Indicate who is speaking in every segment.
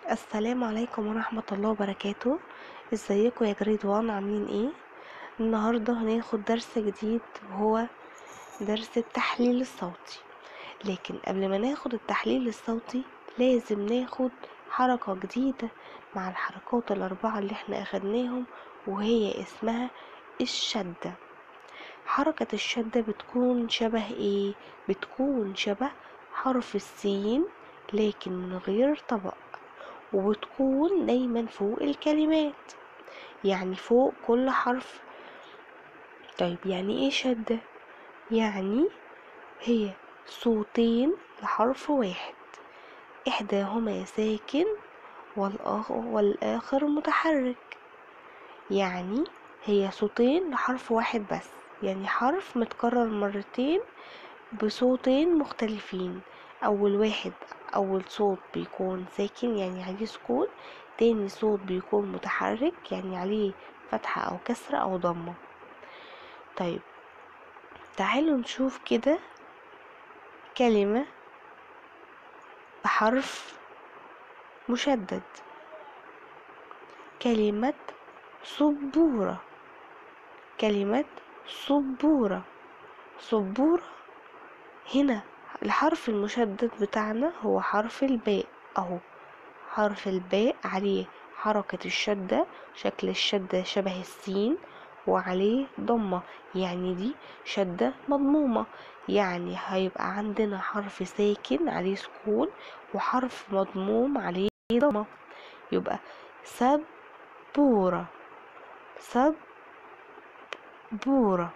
Speaker 1: السلام عليكم ورحمة الله وبركاته ازيكم يا جريد وان عاملين ايه النهاردة هناخد درس جديد وهو درس التحليل الصوتي لكن قبل ما ناخد التحليل الصوتي لازم ناخد حركة جديدة مع الحركات الأربعة اللي احنا أخدناهم وهي اسمها الشدة حركة الشدة بتكون شبه ايه بتكون شبه حرف السين لكن من غير طبق وبتكون دايما فوق الكلمات يعني فوق كل حرف طيب يعني ايه شدة يعني هي صوتين لحرف واحد احداهما ساكن والآخر, والآخر متحرك يعني هي صوتين لحرف واحد بس يعني حرف متكرر مرتين بصوتين مختلفين اول واحد اول صوت بيكون ساكن يعني عليه سكون تاني صوت بيكون متحرك يعني عليه فتحة او كسرة او ضمة طيب تعالوا نشوف كده كلمة بحرف مشدد كلمة سبورة كلمة سبورة سبورة هنا الحرف المشدد بتاعنا هو حرف الباء اهو حرف الباء عليه حركة الشدة شكل الشدة شبه السين وعليه ضمة يعني دي شدة مضمومة يعني هيبقى عندنا حرف ساكن عليه سكون وحرف مضموم عليه ضمة يبقى سبورة سبورة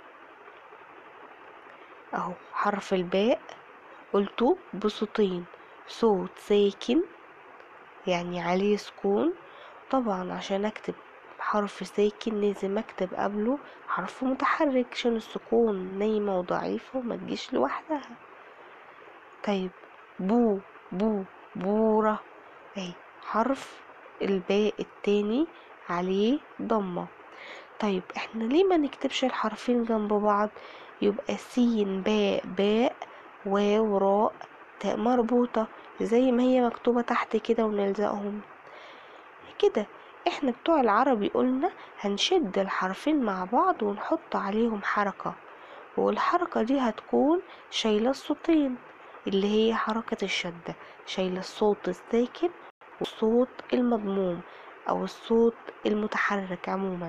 Speaker 1: اهو حرف الباء قلته بصوتين صوت ساكن يعني عليه سكون طبعا عشان اكتب حرف ساكن لازم اكتب قبله حرف متحرك عشان السكون نايمة وضعيفة وما تجيش لوحدها طيب بو بو بورة اهي حرف الباء التاني عليه ضمة طيب احنا ليه ما نكتبش الحرفين جنب بعض يبقى سين باء باء واو راء تاء مربوطة زي ما هي مكتوبة تحت كده ونلزقهم كده احنا بتوع العربي قلنا هنشد الحرفين مع بعض ونحط عليهم حركة والحركة دي هتكون شايلة الصوتين اللي هي حركة الشدة شايلة الصوت الساكن والصوت المضموم او الصوت المتحرك عموما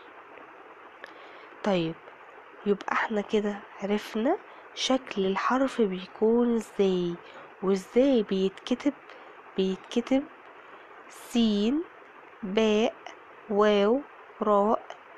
Speaker 1: طيب يبقى احنا كده عرفنا شكل الحرف بيكون ازاي وازاي بيتكتب بيتكتب سين باء واو راء